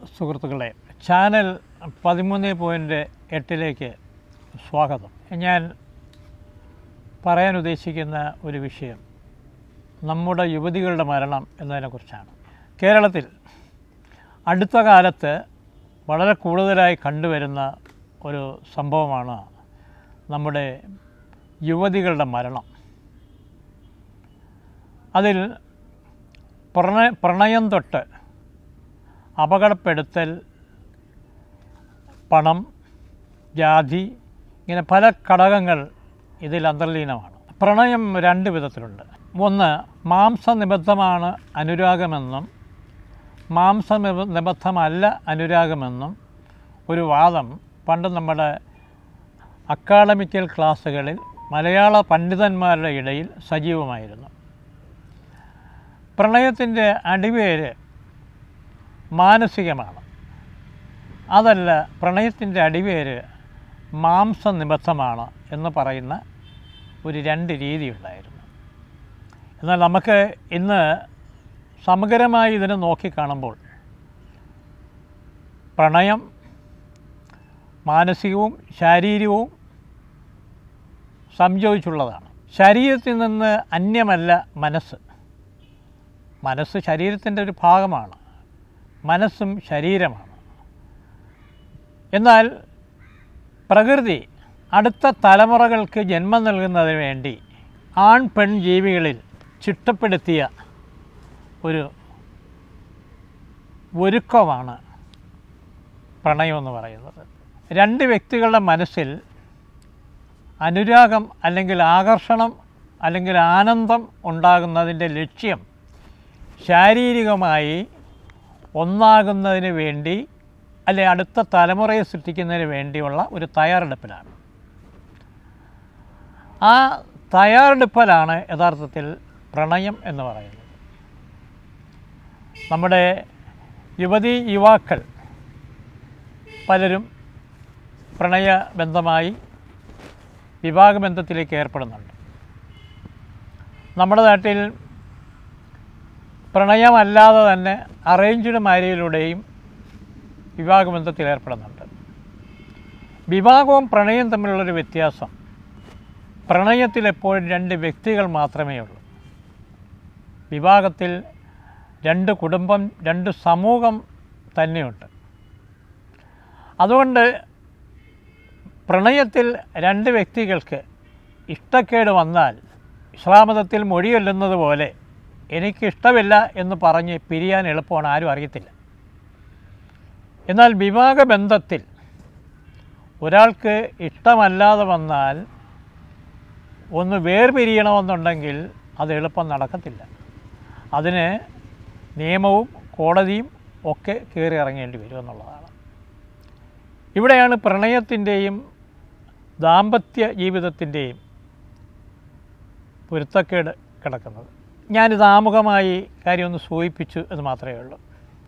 സുഹൃത്തുക്കളെ ചാനൽ പതിമൂന്ന് പോയിൻ്റ് എട്ടിലേക്ക് സ്വാഗതം ഞാൻ പറയാൻ ഉദ്ദേശിക്കുന്ന ഒരു വിഷയം നമ്മുടെ യുവതികളുടെ മരണം എന്നതിനെക്കുറിച്ചാണ് കേരളത്തിൽ അടുത്ത കാലത്ത് വളരെ കൂടുതലായി കണ്ടുവരുന്ന ഒരു സംഭവമാണ് നമ്മുടെ യുവതികളുടെ മരണം അതിൽ പ്രണയ പ്രണയം തൊട്ട് അപകടപ്പെടുത്തൽ പണം ജാതി ഇങ്ങനെ പല ഘടകങ്ങൾ ഇതിൽ അന്തർലീനമാണ് പ്രണയം രണ്ട് വിധത്തിലുണ്ട് ഒന്ന് മാംസനിബദ്ധമാണ് അനുരാഗമെന്നും മാംസനിബദ്ധമല്ല അനുരാഗമെന്നും ഒരു വാദം പണ്ട് നമ്മുടെ അക്കാഡമിക്കൽ ക്ലാസ്സുകളിൽ മലയാള പണ്ഡിതന്മാരുടെ ഇടയിൽ സജീവമായിരുന്നു പ്രണയത്തിൻ്റെ അടിവേര് മാനസികമാണ് അതല്ല പ്രണയത്തിൻ്റെ അടിവേര് മാംസനിബദ്ധമാണ് എന്ന് പറയുന്ന ഒരു രണ്ട് രീതിയുണ്ടായിരുന്നു എന്നാൽ നമുക്ക് ഇന്ന് സമഗ്രമായി ഇതിനെ നോക്കിക്കാണുമ്പോൾ പ്രണയം മാനസികവും ശാരീരികവും സംയോജിച്ചുള്ളതാണ് ശരീരത്തിൽ നിന്ന് അന്യമല്ല മനസ്സ് മനസ്സ് ശരീരത്തിൻ്റെ ഒരു ഭാഗമാണ് മനസ്സും ശരീരമാണ് എന്നാൽ പ്രകൃതി അടുത്ത തലമുറകൾക്ക് ജന്മം നൽകുന്നതിന് വേണ്ടി ആൺ പെൺ ജീവികളിൽ ചിട്ടപ്പെടുത്തിയ ഒരു ഒരുക്കമാണ് പ്രണയമെന്ന് പറയുന്നത് രണ്ട് വ്യക്തികളുടെ മനസ്സിൽ അനുരാഗം അല്ലെങ്കിൽ ആകർഷണം അല്ലെങ്കിൽ ആനന്ദം ഉണ്ടാകുന്നതിൻ്റെ ലക്ഷ്യം ശാരീരികമായി ഒന്നാകുന്നതിന് വേണ്ടി അല്ലെ അടുത്ത തലമുറയെ സൃഷ്ടിക്കുന്നതിന് വേണ്ടിയുള്ള ഒരു തയ്യാറെടുപ്പിലാണ് ആ തയ്യാറെടുപ്പിലാണ് യഥാർത്ഥത്തിൽ പ്രണയം എന്ന് പറയുന്നത് നമ്മുടെ യുവതി യുവാക്കൾ പലരും പ്രണയ ബന്ധമായി വിവാഹബന്ധത്തിലേക്ക് ഏർപ്പെടുന്നുണ്ട് നമ്മുടെ നാട്ടിൽ പ്രണയമല്ലാതെ തന്നെ അറേഞ്ച്ഡ് മാരേജിലൂടെയും വിവാഹബന്ധത്തിൽ ഏർപ്പെടുന്നുണ്ട് വിവാഹവും പ്രണയവും തമ്മിലുള്ളൊരു വ്യത്യാസം പ്രണയത്തിൽ എപ്പോഴും രണ്ട് വ്യക്തികൾ മാത്രമേ ഉള്ളൂ വിവാഹത്തിൽ രണ്ട് കുടുംബം രണ്ട് സമൂഹം തന്നെയുണ്ട് അതുകൊണ്ട് പ്രണയത്തിൽ രണ്ട് വ്യക്തികൾക്ക് ഇഷ്ടക്കേട് വന്നാൽ ഇസ്ലാമതത്തിൽ മൊഴിയൊല്ലുന്നത് പോലെ എനിക്കിഷ്ടമില്ല എന്ന് പറഞ്ഞ് പിരിയാൻ എളുപ്പമാണ് ആരും അറിയത്തില്ല എന്നാൽ വിവാഹബന്ധത്തിൽ ഒരാൾക്ക് ഇഷ്ടമല്ലാതെ വന്നാൽ ഒന്ന് വേർപിരിയണമെന്നുണ്ടെങ്കിൽ അത് എളുപ്പം നടക്കത്തില്ല അതിന് നിയമവും കോടതിയും ഒക്കെ കയറി ഇറങ്ങേണ്ടി വരും എന്നുള്ളതാണ് ഇവിടെയാണ് പ്രണയത്തിൻ്റെയും ദാമ്പത്യ ജീവിതത്തിൻ്റെയും പൊരുത്തക്കേട് കിടക്കുന്നത് ഞാനിത് ആമുഖമായി കാര്യമൊന്ന് സൂചിപ്പിച്ചു എന്ന് മാത്രമേ ഉള്ളൂ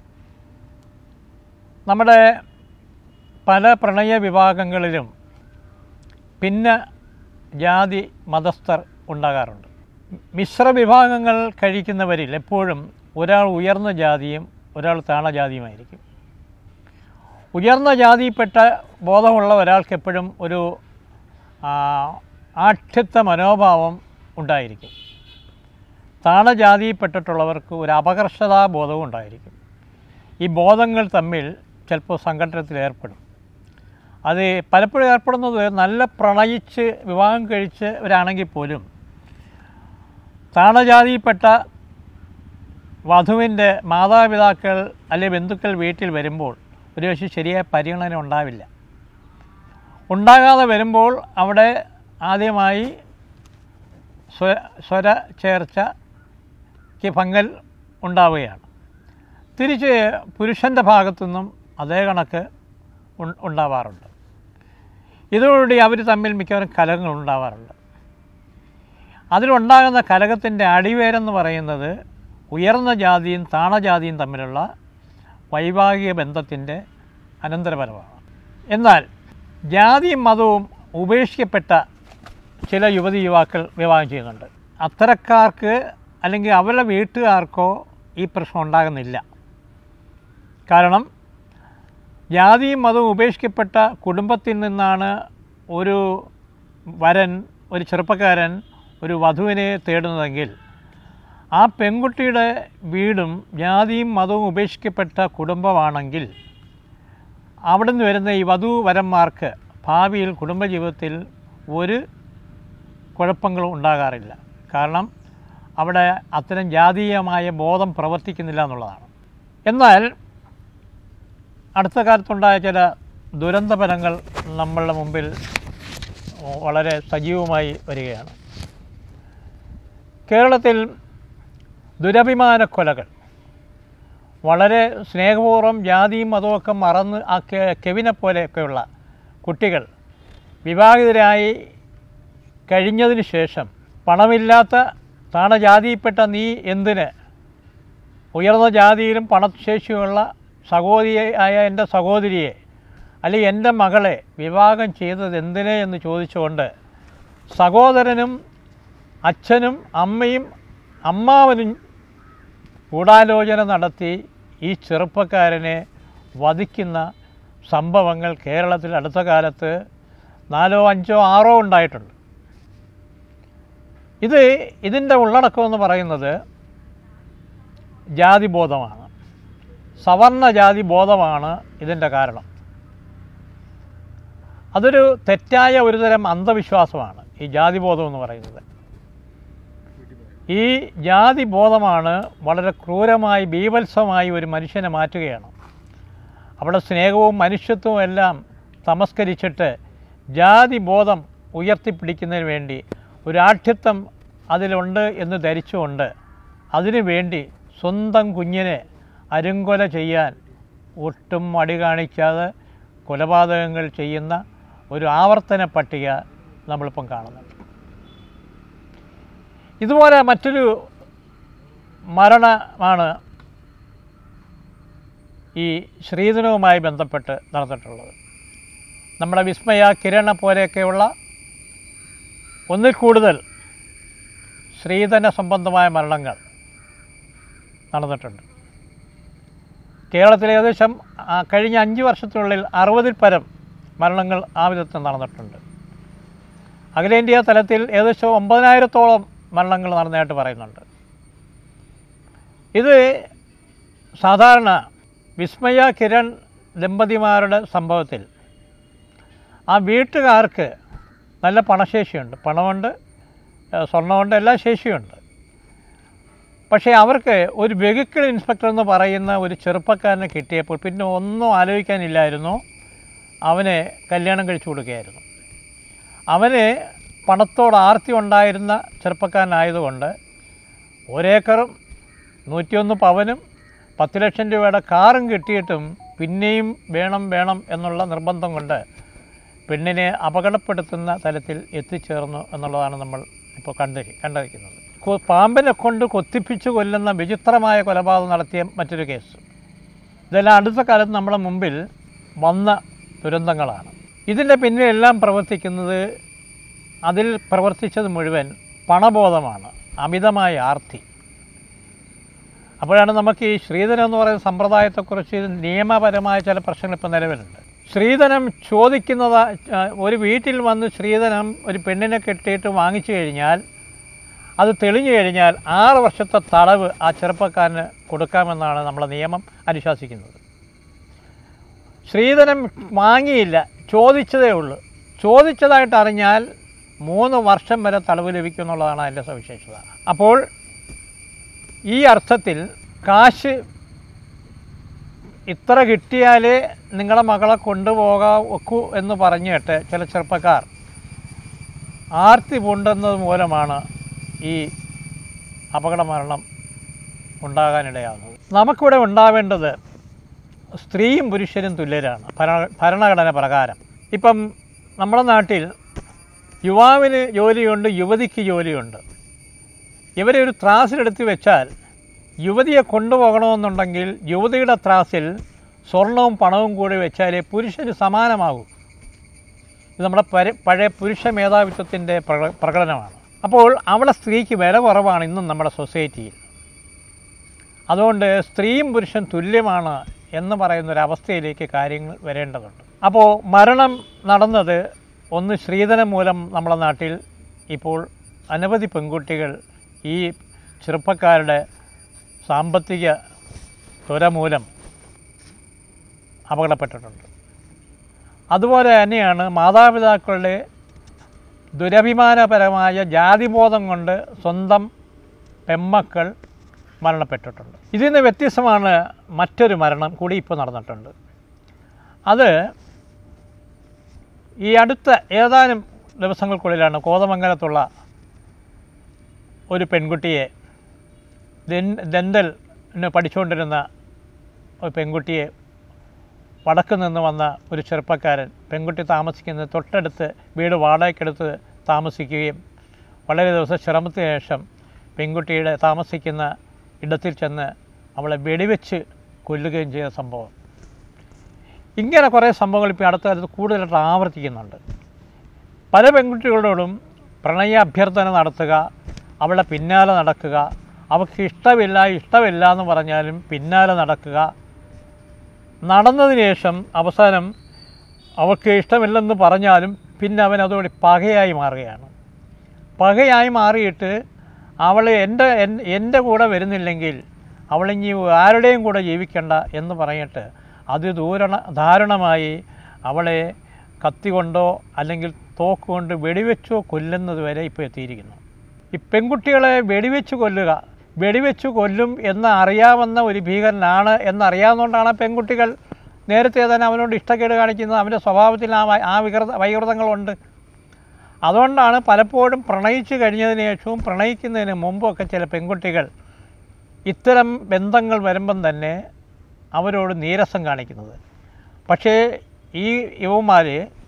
നമ്മുടെ പല പ്രണയ വിഭാഗങ്ങളിലും പിന്നെ ജാതി മതസ്ഥർ ഉണ്ടാകാറുണ്ട് മിശ്ര വിഭാഗങ്ങൾ കഴിക്കുന്നവരിൽ എപ്പോഴും ഒരാൾ ഉയർന്ന ജാതിയും ഒരാൾ താണ ജാതിയുമായിരിക്കും ഉയർന്ന ജാതിയിൽപ്പെട്ട ബോധമുള്ള ഒരാൾക്ക് എപ്പോഴും ഒരു ആ, ആഠ്യത്വ മനോഭാവം ഉണ്ടായിരിക്കും താണജാതിയിൽപ്പെട്ടിട്ടുള്ളവർക്ക് ഒരു അപകർഷതാ ബോധവും ഉണ്ടായിരിക്കും ഈ ബോധങ്ങൾ തമ്മിൽ ചിലപ്പോൾ സംഘടനത്തിൽ ഏർപ്പെടും അത് പലപ്പോഴും ഏർപ്പെടുന്നത് നല്ല പ്രണയിച്ച് വിവാഹം കഴിച്ചവരാണെങ്കിൽ പോലും താണജാതിയിൽപ്പെട്ട വധുവിൻ്റെ മാതാപിതാക്കൾ അല്ലെ ബന്ധുക്കൾ വീട്ടിൽ വരുമ്പോൾ ഒരുപക്ഷെ ശരിയായ പരിഗണന ഉണ്ടാവില്ല ഉണ്ടാകാതെ വരുമ്പോൾ അവിടെ ആദ്യമായി സ്വ സ്വര ചേർച്ചയ്ക്ക് ഭംഗൽ ഉണ്ടാവുകയാണ് തിരിച്ച് പുരുഷൻ്റെ ഭാഗത്തുനിന്നും അതേ കണക്ക് ഉൺ- ഉണ്ടാവാറുണ്ട് ഇതോടുകൂടി അവർ തമ്മിൽ മിക്കവാറും കലഹങ്ങൾ ഉണ്ടാവാറുണ്ട് അതിലുണ്ടാകുന്ന കലഹത്തിൻ്റെ അടിവേരെന്ന് പറയുന്നത് ഉയർന്ന ജാതിയും താണജാതിയും തമ്മിലുള്ള വൈവാഹിക ബന്ധത്തിൻ്റെ അനന്തരഫലമാണ് എന്നാൽ ജാതിയും മതവും ഉപേക്ഷിക്കപ്പെട്ട ചില യുവതി യുവാക്കൾ വിവാഹം ചെയ്യുന്നുണ്ട് അത്തരക്കാർക്ക് അല്ലെങ്കിൽ അവരുടെ വീട്ടുകാർക്കോ ഈ പ്രശ്നം ഉണ്ടാകുന്നില്ല കാരണം ജാതിയും മതവും ഉപേക്ഷിക്കപ്പെട്ട കുടുംബത്തിൽ നിന്നാണ് ഒരു വരൻ ഒരു ചെറുപ്പക്കാരൻ ഒരു വധുവിനെ തേടുന്നതെങ്കിൽ ആ പെൺകുട്ടിയുടെ വീടും ജാതിയും മതവും ഉപേക്ഷിക്കപ്പെട്ട കുടുംബമാണെങ്കിൽ അവിടെ നിന്ന് വരുന്ന ഈ വധു വരന്മാർക്ക് ഭാവിയിൽ കുടുംബജീവിതത്തിൽ ഒരു കുഴപ്പങ്ങളും ഉണ്ടാകാറില്ല കാരണം അവിടെ അത്തരം ജാതീയമായ ബോധം പ്രവർത്തിക്കുന്നില്ല എന്നുള്ളതാണ് എന്നാൽ അടുത്ത കാലത്തുണ്ടായ ചില ദുരന്തഫലങ്ങൾ നമ്മളുടെ മുമ്പിൽ വളരെ സജീവമായി വരികയാണ് കേരളത്തിൽ ദുരഭിമാന കൊലകൾ വളരെ സ്നേഹപൂർവ്വം ജാതിയും മതമൊക്കെ മറന്ന് ആ കെ- കെവിനെ പോലെയൊക്കെയുള്ള കുട്ടികൾ വിവാഹിതരായി കഴിഞ്ഞതിന് ശേഷം പണമില്ലാത്ത താണ ജാതിയിൽപ്പെട്ട നീ എന്തിന് ഉയർന്ന ജാതിയിലും പണശേഷിയുള്ള സഹോദരിയായ എൻ്റെ സഹോദരിയെ അല്ലെങ്കിൽ എൻ്റെ മകളെ വിവാഹം ചെയ്തത് എന്തിനെ എന്ന് ചോദിച്ചുകൊണ്ട് സഹോദരനും അച്ഛനും അമ്മയും അമ്മാവനും ഗൂഢാലോചന നടത്തി ഈ ചെറുപ്പക്കാരനെ വധിക്കുന്ന സംഭവങ്ങൾ കേരളത്തിൽ അടുത്ത കാലത്ത് നാലോ അഞ്ചോ ആറോ ഉണ്ടായിട്ടുണ്ട് ഇത് ഇതിൻ്റെ ഉള്ളടക്കം എന്ന് പറയുന്നത് ജാതിബോധമാണ് സവർണ ജാതി ബോധമാണ് ഇതിൻ്റെ കാരണം അതൊരു തെറ്റായ ഒരുതരം അന്ധവിശ്വാസമാണ് ഈ ജാതിബോധം എന്ന് പറയുന്നത് ഈ ജാതി ബോധമാണ് വളരെ ക്രൂരമായി ബീഭത്സമായി ഒരു മനുഷ്യനെ മാറ്റുകയാണ് അവിടെ സ്നേഹവും മനുഷ്യത്വവും എല്ലാം തമസ്കരിച്ചിട്ട് ജാതി ബോധം ഉയർത്തിപ്പിടിക്കുന്നതിന് വേണ്ടി ഒരു ആഠ്യത്വം അതിലുണ്ട് എന്ന് ധരിച്ചുകൊണ്ട് അതിനു വേണ്ടി സ്വന്തം കുഞ്ഞിനെ അരുങ്കൊല ചെയ്യാൻ ഒട്ടും മടി കാണിക്കാതെ കൊലപാതകങ്ങൾ ചെയ്യുന്ന ഒരു ആവർത്തന പട്ടിക നമ്മളിപ്പം കാണുന്നുണ്ട് ഇതുപോലെ മറ്റൊരു മരണമാണ് ഈ ശ്രീധനവുമായി ബന്ധപ്പെട്ട് നടന്നിട്ടുള്ളത് നമ്മുടെ വിസ്മയ കിരണ പോലെയൊക്കെയുള്ള ഒന്നിൽ കൂടുതൽ ശ്രീധന സംബന്ധമായ മരണങ്ങൾ നടന്നിട്ടുണ്ട് കേരളത്തിൽ ഏകദേശം ആ, കഴിഞ്ഞ അഞ്ച് വർഷത്തിനുള്ളിൽ അറുപതിൽ പരം മരണങ്ങൾ ആ വിധത്തിൽ നടന്നിട്ടുണ്ട് അഖിലേന്ത്യാ തലത്തിൽ ഏകദേശം ഒമ്പതിനായിരത്തോളം മരണങ്ങൾ നടന്നതായിട്ട് പറയുന്നുണ്ട് ഇത് സാധാരണ വിസ്മയ കിരൺ ദമ്പതിമാരുടെ സംഭവത്തിൽ ആ വീട്ടുകാർക്ക് നല്ല പണശേഷിയുണ്ട് പണമുണ്ട് ഏഹ് സ്വർണ്ണമുണ്ട് എല്ലാ ശേഷിയുണ്ട് പക്ഷേ അവർക്ക് ഒരു വെഹിക്കിൾ ഇൻസ്പെക്ടർ എന്ന് പറയുന്ന ഒരു ചെറുപ്പക്കാരനെ കിട്ടിയപ്പോൾ പിന്നെ ഒന്നും ആലോചിക്കാനില്ലായിരുന്നു അവനെ കല്യാണം കഴിച്ചു കൊടുക്കുകയായിരുന്നു അവന് പണത്തോട് ആർത്തി ഉണ്ടായിരുന്ന ചെറുപ്പക്കാരനായതുകൊണ്ട് ഒരേക്കറും നൂറ്റിയൊന്ന് പവനും പത്ത് ലക്ഷം രൂപയുടെ കാറും കിട്ടിയിട്ടും പിന്നെയും വേണം വേണം എന്നുള്ള നിർബന്ധം കൊണ്ട് പെണ്ണിനെ അപകടപ്പെടുത്തുന്ന തലത്തിൽ എത്തിച്ചേർന്നു എന്നുള്ളതാണ് നമ്മൾ ഇപ്പോൾ കണ്ടി കണ്ടിരിക്കുന്നത് കൊ- പാമ്പിനെ കൊണ്ട് കൊത്തിപ്പിച്ച് കൊല്ലുന്ന വിചിത്രമായ കൊലപാതകം നടത്തിയ മറ്റൊരു കേസ് ഇതെല്ലാം അടുത്ത കാലത്ത് നമ്മുടെ മുമ്പിൽ വന്ന ദുരന്തങ്ങളാണ് ഇതിൻ്റെ പിന്നിലെല്ലാം പ്രവർത്തിക്കുന്നത് അതിൽ പ്രവർത്തിച്ചത് മുഴുവൻ പണബോധമാണ് അമിതമായ ആർത്തി അപ്പോഴാണ് നമുക്ക് ഈ ശ്രീധനം എന്ന് പറയുന്ന സമ്പ്രദായത്തെക്കുറിച്ച് നിയമപരമായ ചില പ്രശ്നങ്ങൾ ഇപ്പോൾ നിലവിലുണ്ട് ശ്രീധനം ചോദിക്കുന്നത് ഒരു വീട്ടിൽ വന്ന് ശ്രീധനം ഒരു പെണ്ണിനെ കെട്ടിയിട്ട് വാങ്ങിച്ചു കഴിഞ്ഞാൽ അത് തെളിഞ്ഞു കഴിഞ്ഞാൽ ആറ് വർഷത്തെ തടവ് ആ ചെറുപ്പക്കാരന് കൊടുക്കാമെന്നാണ് നമ്മളെ നിയമം അനുശാസിക്കുന്നത് ശ്രീധനം വാങ്ങിയില്ല ചോദിച്ചതേ ഉള്ളൂ ചോദിച്ചതായിട്ട് അറിഞ്ഞാൽ മൂന്ന് വർഷം വരെ തടവ് ലഭിക്കും എന്നുള്ളതാണ് അതിൻ്റെ സവിശേഷത അപ്പോൾ ഈ അർത്ഥത്തിൽ കാശ് ഇത്ര കിട്ടിയാലേ നിങ്ങളുടെ മകളെ കൊണ്ടുപോകാൻ ഒക്കൂ എന്ന് പറഞ്ഞിട്ട് ചില ചെറുപ്പക്കാർ ആർത്തി പൂണ്ടുന്നത് മൂലമാണ് ഈ അപകട മരണം ഉണ്ടാകാനിടയാകുന്നത് നമുക്കിവിടെ ഉണ്ടാവേണ്ടത് സ്ത്രീയും പുരുഷനും തുല്യരാണ് ഭരണ ഭരണഘടന പ്രകാരം ഇപ്പം നമ്മുടെ നാട്ടിൽ യുവാവിന് ജോലിയുണ്ട് യുവതിക്ക് ജോലിയുണ്ട് ഇവരെ ഒരു ത്രാസിലെടുത്ത് വെച്ചാൽ യുവതിയെ കൊണ്ടുപോകണമെന്നുണ്ടെങ്കിൽ യുവതിയുടെ ത്രാസിൽ സ്വർണവും പണവും കൂടി വെച്ചാലേ പുരുഷന് സമാനമാകൂ ഇത് നമ്മുടെ പര പഴയ പുരുഷ മേധാവിത്വത്തിൻ്റെ പ്രക പ്രകടനമാണ് അപ്പോൾ അവിടെ സ്ത്രീക്ക് വില കുറവാണ് ഇന്നും നമ്മുടെ സൊസൈറ്റിയിൽ അതുകൊണ്ട് സ്ത്രീയും പുരുഷൻ തുല്യമാണ് എന്ന് പറയുന്ന ഒരു അവസ്ഥയിലേക്ക് കാര്യങ്ങൾ വരേണ്ടതുണ്ട് അപ്പോൾ മരണം നടന്നത് ഒന്ന് ശ്രീധനം മൂലം നമ്മുടെ നാട്ടിൽ ഇപ്പോൾ അനവധി പെൺകുട്ടികൾ ഈ ചെറുപ്പക്കാരുടെ സാമ്പത്തിക ത്വര മൂലം അപകടപ്പെട്ടിട്ടുണ്ട് അതുപോലെ തന്നെയാണ് മാതാപിതാക്കളുടെ ദുരഭിമാനപരമായ ജാതിബോധം കൊണ്ട് സ്വന്തം പെമ്മക്കൾ മരണപ്പെട്ടിട്ടുണ്ട് ഇതിൽ നിന്ന് വ്യത്യസ്തമാണ് മറ്റൊരു മരണം കൂടി ഇപ്പോൾ നടന്നിട്ടുണ്ട് അത് ഈ അടുത്ത ഏതാനും ദിവസങ്ങൾക്കുള്ളിലാണ് കോതമംഗലത്തുള്ള ഒരു പെൺകുട്ടിയെ ദൻ- ദന്തലിന് പഠിച്ചുകൊണ്ടിരുന്ന ഒരു പെൺകുട്ടിയെ വടക്ക് നിന്ന് വന്ന ഒരു ചെറുപ്പക്കാരൻ പെൺകുട്ടി താമസിക്കുന്ന തൊട്ടടുത്ത് വീട് വാടകയ്ക്കെടുത്ത് താമസിക്കുകയും വളരെ ദിവസം ശ്രമത്തിന് ശേഷം പെൺകുട്ടിയുടെ താമസിക്കുന്ന ഇടത്തിൽ ചെന്ന് അവളെ വെടിവെച്ച് കൊല്ലുകയും ചെയ്ത സംഭവം ഇങ്ങനെ കുറേ സംഭവങ്ങൾ ഇപ്പോൾ അടുത്ത കാലത്ത് കൂടുതലായിട്ട് ആവർത്തിക്കുന്നുണ്ട് പല പെൺകുട്ടികളോടും പ്രണയ അഭ്യർത്ഥന നടത്തുക അവളുടെ പിന്നാലെ നടക്കുക അവൾക്ക് ഇഷ്ടമില്ല ഇഷ്ടമില്ല എന്ന് പറഞ്ഞാലും പിന്നാലെ നടക്കുക നടന്നതിന് ശേഷം അവസാനം അവൾക്ക് ഇഷ്ടമില്ലെന്ന് പറഞ്ഞാലും പിന്നെ അവൻ അതോടെ പകയായി മാറുകയാണ് പകയായി മാറിയിട്ട് അവൾ എൻ്റെ എൻ- എൻ്റെ കൂടെ വരുന്നില്ലെങ്കിൽ അവളിഞ്ഞി ആരുടെയും കൂടെ ജീവിക്കണ്ട എന്ന് പറഞ്ഞിട്ട് അതിദൂരണ ദാരുണമായി അവളെ കത്തി കൊണ്ടോ അല്ലെങ്കിൽ തോക്ക് കൊണ്ട് വെടിവെച്ചോ കൊല്ലുന്നത് വരെ ഇപ്പോൾ എത്തിയിരിക്കുന്നു ഈ പെൺകുട്ടികളെ വെടിവെച്ച് കൊല്ലുക വെടിവെച്ച് കൊല്ലും എന്ന് അറിയാവുന്ന ഒരു ഭീകരനാണ് എന്നറിയാവുന്നതുകൊണ്ടാണ് ആ പെൺകുട്ടികൾ നേരത്തെ തന്നെ അവനോട് ഇഷ്ടക്കേട് കാണിക്കുന്നത് അവൻ്റെ സ്വഭാവത്തിൽ ആ വൈ- ആ വികൃത വൈകൃതങ്ങളുണ്ട് അതുകൊണ്ടാണ് പലപ്പോഴും പ്രണയിച്ച് കഴിഞ്ഞതിന് ശേഷവും പ്രണയിക്കുന്നതിന് മുമ്പൊക്കെ ചില പെൺകുട്ടികൾ ഇത്തരം ബന്ധങ്ങൾ വരുമ്പം തന്നെ അവരോട് നീരസം കാണിക്കുന്നത് പക്ഷേ ഈ യുവമാർ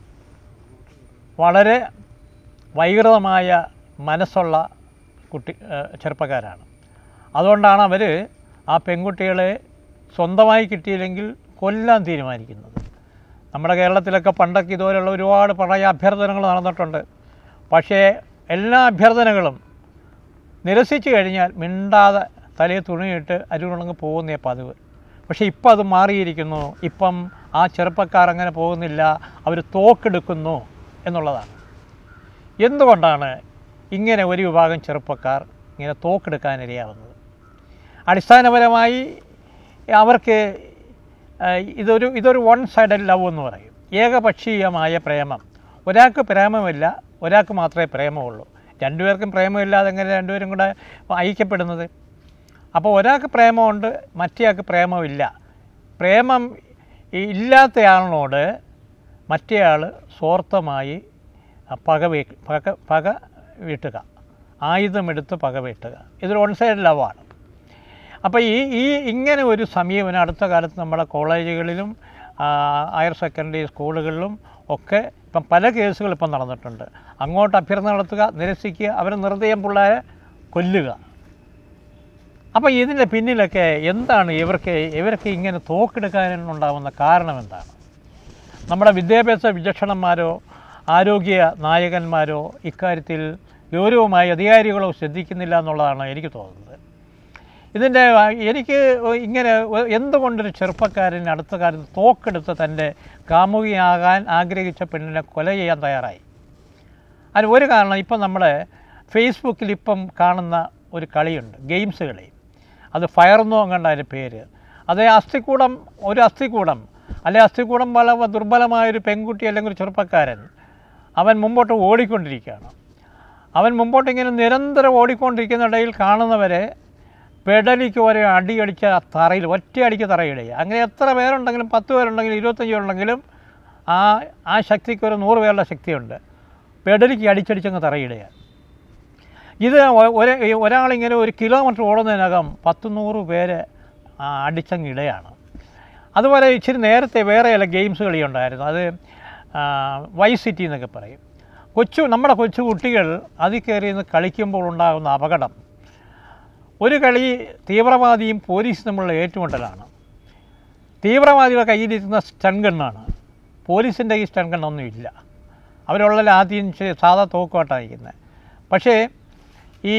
വളരെ വൈകൃതമായ മനസ്സുള്ള കുട്ടി ഏഹ് ചെറുപ്പക്കാരാണ് അതുകൊണ്ടാണ് അവർ ആ പെൺകുട്ടികളെ സ്വന്തമായി കിട്ടിയില്ലെങ്കിൽ കൊല്ലാൻ തീരുമാനിക്കുന്നത് നമ്മുടെ കേരളത്തിലൊക്കെ പണ്ടൊക്കെ ഇതുപോലെയുള്ള ഒരുപാട് പ്രണയ അഭ്യർത്ഥനകൾ നടന്നിട്ടുണ്ട് പക്ഷേ എല്ലാ അഭ്യർത്ഥനകളും നിരസിച്ചു കഴിഞ്ഞാൽ മിണ്ടാതെ തലയിൽ തുണിയിട്ട് അരുണങ്ങ് പോകുന്നേ പതിവ് പക്ഷേ ഇപ്പം അത് മാറിയിരിക്കുന്നു ഇപ്പം ആ ചെറുപ്പക്കാർ അങ്ങനെ പോകുന്നില്ല അവർ തോക്കെടുക്കുന്നു എന്നുള്ളതാണ് എന്തുകൊണ്ടാണ് ഇങ്ങനെ ഒരു വിഭാഗം ചെറുപ്പക്കാർ ഇങ്ങനെ തോക്കെടുക്കാനിടയാവുന്നത് അടിസ്ഥാനപരമായി അവർക്ക് ആ, ഇതൊരു ഇതൊരു വൺ സൈഡഡ് ലവ് എന്ന് പറയും ഏകപക്ഷീയമായ പ്രേമം ഒരാൾക്ക് പ്രേമമില്ല ഒരാൾക്ക് മാത്രമേ പ്രേമമുള്ളൂ രണ്ടുപേർക്കും പ്രേമമില്ലാതെ എങ്ങനെ രണ്ടുപേരും കൂടെ ഐക്യപ്പെടുന്നത് അപ്പോൾ ഒരാൾക്ക് പ്രേമമുണ്ട് മറ്റേയാൾക്ക് പ്രേമമില്ല പ്രേമം ഈ ഇല്ലാത്തയാളിനോട് മറ്റേയാൾ സ്വാർത്ഥമായി പക വീ പക പക വീട്ടുക ആയുധമെടുത്ത് പക വീട്ടുക ഇതൊരു വൺ സൈഡ് ലവാണ് അപ്പോൾ ഈ ഈ ഇങ്ങനെ ഒരു സമീപനം അടുത്ത കാലത്ത് നമ്മുടെ കോളേജുകളിലും ആ, ഹയർ സെക്കൻഡറി സ്കൂളുകളിലും ഒക്കെ ഇപ്പം പല കേസുകൾ ഇപ്പം നടന്നിട്ടുണ്ട് അങ്ങോട്ട് അഭ്യർത്ഥന നടത്തുക നിരസിക്കുക അവരെ നിർദ്ദയം പിള്ളേരെ കൊല്ലുക അപ്പോൾ ഇതിൻ്റെ പിന്നിലൊക്കെ എന്താണ് ഇവർക്ക് ഇവർക്ക് ഇങ്ങനെ തോക്കെടുക്കാനുണ്ടാകുന്ന കാരണം എന്താണ് നമ്മുടെ വിദ്യാഭ്യാസ വിചക്ഷണന്മാരോ ആരോഗ്യ നായകന്മാരോ ഇക്കാര്യത്തിൽ ഗൗരവമായി അധികാരികളോ ശ്രദ്ധിക്കുന്നില്ല എന്നുള്ളതാണ് എനിക്ക് തോന്നുന്നത് ഇതിൻ്റെ എനിക്ക് ഇങ്ങനെ എന്തുകൊണ്ടൊരു ചെറുപ്പക്കാരൻ അടുത്ത കാലത്ത് തോക്കെടുത്ത് തൻ്റെ കാമുകിയാകാൻ ആഗ്രഹിച്ച പെണ്ണിനെ കൊല ചെയ്യാൻ തയ്യാറായി അതിന് ഒരു കാരണം ഇപ്പം നമ്മൾ ഫേസ്ബുക്കിൽ ഇപ്പം കാണുന്ന ഒരു കളിയുണ്ട് ഗെയിംസ് കളി അത് ഫയർന്നോ അങ്ങണ്ട അതിൻ്റെ പേര് അത് അസ്ഥിക്കൂടം ഒരു അസ്ഥിക്കൂടം അല്ലെ അസ്ഥിക്കൂടം വളരെ ദുർബലമായൊരു പെൺകുട്ടി അല്ലെങ്കിൽ ഒരു ചെറുപ്പക്കാരൻ അവൻ മുമ്പോട്ട് ഓടിക്കൊണ്ടിരിക്കുകയാണ് അവൻ മുമ്പോട്ട് ഇങ്ങനെ നിരന്തരം ഓടിക്കൊണ്ടിരിക്കുന്നിടയിൽ കാണുന്നവരെ പെടലിക്ക് ഓരോ അടി അടിച്ച ആ തറയിൽ ഒറ്റയടിക്ക് തറയിടുക അങ്ങനെ എത്ര പേരുണ്ടെങ്കിലും പത്ത് പേരുണ്ടെങ്കിലും ഇരുപത്തഞ്ച് പേരുണ്ടെങ്കിലും ആ ആ ശക്തിക്ക് ഒരു നൂറ് പേരുടെ ശക്തിയുണ്ട് പെടലിക്ക് അടിച്ചടിച്ചങ്ങ് തറയിടുക ഇത് ഒ- ഒരു ഒരാളിങ്ങനെ ഒരു കിലോമീറ്റർ ഓടുന്നതിനകം പത്ത് നൂറ് പേര് ആ അടിച്ചങ്ങ് ഇടയാണ് അതുപോലെ ഇച്ചിരി നേരത്തെ വേറെ ചില ഗെയിംസ് കളിയുണ്ടായിരുന്നു അത് വൈ സിറ്റി എന്നൊക്കെ പറയും കൊച്ചു നമ്മുടെ കൊച്ചു കുട്ടികൾ അതിൽ കയറി നിന്ന് കളിക്കുമ്പോൾ ഉണ്ടാകുന്ന അപകടം ഒരു കളി തീവ്രവാദിയും പോലീസും തമ്മിലുള്ള ഏറ്റുമുട്ടലാണ് തീവ്രവാദിയുടെ കയ്യിലിരുന്ന സ്റ്റൺ ഗണ്ണാണ് പോലീസിൻ്റെ ഈ സ്റ്റൺ ഗണ്ണൊന്നും ഇല്ല അവരുള്ള ആദ്യം ചെ- സാധാ തോക്കുമായിട്ടാണ് ഇരിക്കുന്നത് പക്ഷേ ഈ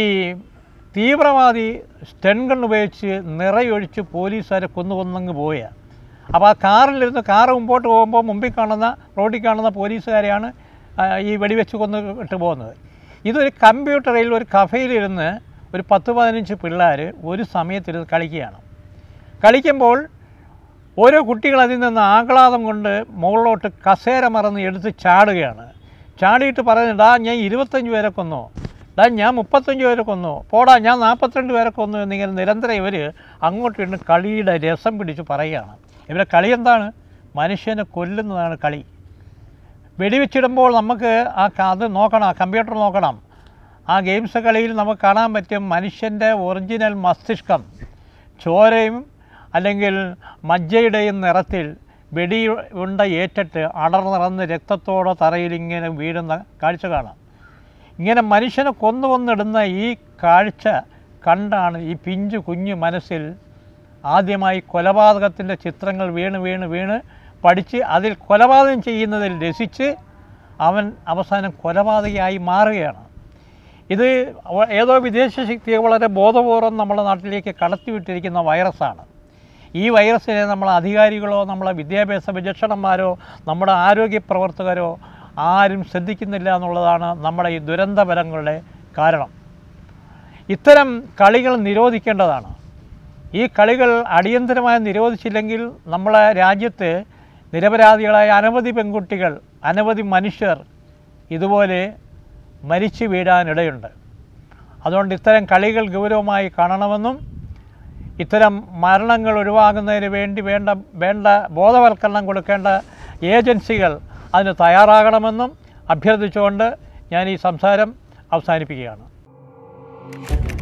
തീവ്രവാദി സ്റ്റൺ ഗൺ ഉപയോഗിച്ച് നിറയൊഴിച്ച് പോലീസുകാരെ കൊന്നു കൊന്നങ്ങ് പോയ അപ്പോൾ ആ കാറിലിരുന്ന് കാറ് മുമ്പോട്ട് പോകുമ്പോൾ മുമ്പിൽ കാണുന്ന റോഡിൽ കാണുന്ന പോലീസുകാരെയാണ് ആ, ഈ വെടിവെച്ച് കൊന്ന് ഇട്ട് പോകുന്നത് ഇതൊരു കമ്പ്യൂട്ടറിൽ ഒരു കഫയിലിരുന്ന് ഒരു പത്ത് പതിനഞ്ച് പിള്ളേർ ഒരു സമയത്തിരുന്ന് കളിക്കുകയാണ് കളിക്കുമ്പോൾ ഓരോ കുട്ടികൾ അതിൽ നിന്ന് ആഹ്ലാദം കൊണ്ട് മുകളിലോട്ട് കസേര മറന്ന് എടുത്ത് ചാടുകയാണ് ചാടിയിട്ട് പറയുന്നത് ഡാ ഞാൻ ഇരുപത്തഞ്ച് പേരെ കൊന്നു ഡാ ഞാൻ മുപ്പത്തഞ്ച് പേരെ കൊന്നു പോടാ ഞാൻ നാൽപ്പത്തിരണ്ട് പേരെ കൊന്നു എന്നിങ്ങനെ നിരന്തരം ഇവർ അങ്ങോട്ടും ഇങ്ങോട്ടും കളിയുടെ രസം പിടിച്ച് പറയുകയാണ് ഇവരെ കളി എന്താണ് മനുഷ്യനെ കൊല്ലുന്നതാണ് കളി വെടിവെച്ചിടുമ്പോൾ നമുക്ക് ആ ക- അത് നോക്കണം ആ കമ്പ്യൂട്ടർ നോക്കണം ആ ഗെയിംസ് കളിയിൽ നമുക്ക് കാണാൻ പറ്റും മനുഷ്യൻ്റെ ഒറിജിനൽ മസ്തിഷ്കം ചോരയും അല്ലെങ്കിൽ മജ്ജയുടെയും നിറത്തിൽ വെടി ഉണ്ട ഏറ്റിട്ട് അടർന്നിറന്ന് രക്തത്തോടെ തറയിൽ ഇങ്ങനെ വീഴുന്ന കാഴ്ച കാണാം ഇങ്ങനെ മനുഷ്യനെ കൊന്നു കൊന്നിടുന്ന ഈ കാഴ്ച കണ്ടാണ് ഈ പിഞ്ചു കുഞ്ഞു മനസ്സിൽ ആദ്യമായി കൊലപാതകത്തിൻ്റെ ചിത്രങ്ങൾ വീണ് വീണ് വീണ് പഠിച്ച് അതിൽ കൊലപാതകം ചെയ്യുന്നതിൽ രസിച്ച് അവൻ അവസാനം കൊലപാതകയായി മാറുകയാണ് ഇത് അവ- ഏതോ വിദേശ ശക്തിയെ വളരെ ബോധപൂർവം നമ്മുടെ നാട്ടിലേക്ക് കടത്തിവിട്ടിരിക്കുന്ന വൈറസാണ് ഈ വൈറസിനെ നമ്മൾ അധികാരികളോ നമ്മളെ വിദ്യാഭ്യാസ വിചക്ഷണന്മാരോ നമ്മുടെ ആരോഗ്യ പ്രവർത്തകരോ ആരും ശ്രദ്ധിക്കുന്നില്ല എന്നുള്ളതാണ് നമ്മുടെ ഈ ദുരന്തഫലങ്ങളുടെ കാരണം ഇത്തരം കളികൾ നിരോധിക്കേണ്ടതാണ് ഈ കളികൾ അടിയന്തരമായി നിരോധിച്ചില്ലെങ്കിൽ നമ്മളെ രാജ്യത്ത് നിരപരാധികളായ അനവധി പെൺകുട്ടികൾ അനവധി മനുഷ്യർ ഇതുപോലെ മരിച്ചു വീഴാനിടയുണ്ട് അതുകൊണ്ട് ഇത്തരം കളികൾ ഗൗരവമായി കാണണമെന്നും ഇത്തരം മരണങ്ങൾ ഒഴിവാകുന്നതിന് വേണ്ടി വേണ്ട വേണ്ട ബോധവൽക്കരണം കൊടുക്കേണ്ട ഏജൻസികൾ അതിന് തയ്യാറാകണമെന്നും അഭ്യർത്ഥിച്ചുകൊണ്ട് ഞാൻ ഈ സംസാരം അവസാനിപ്പിക്കുകയാണ്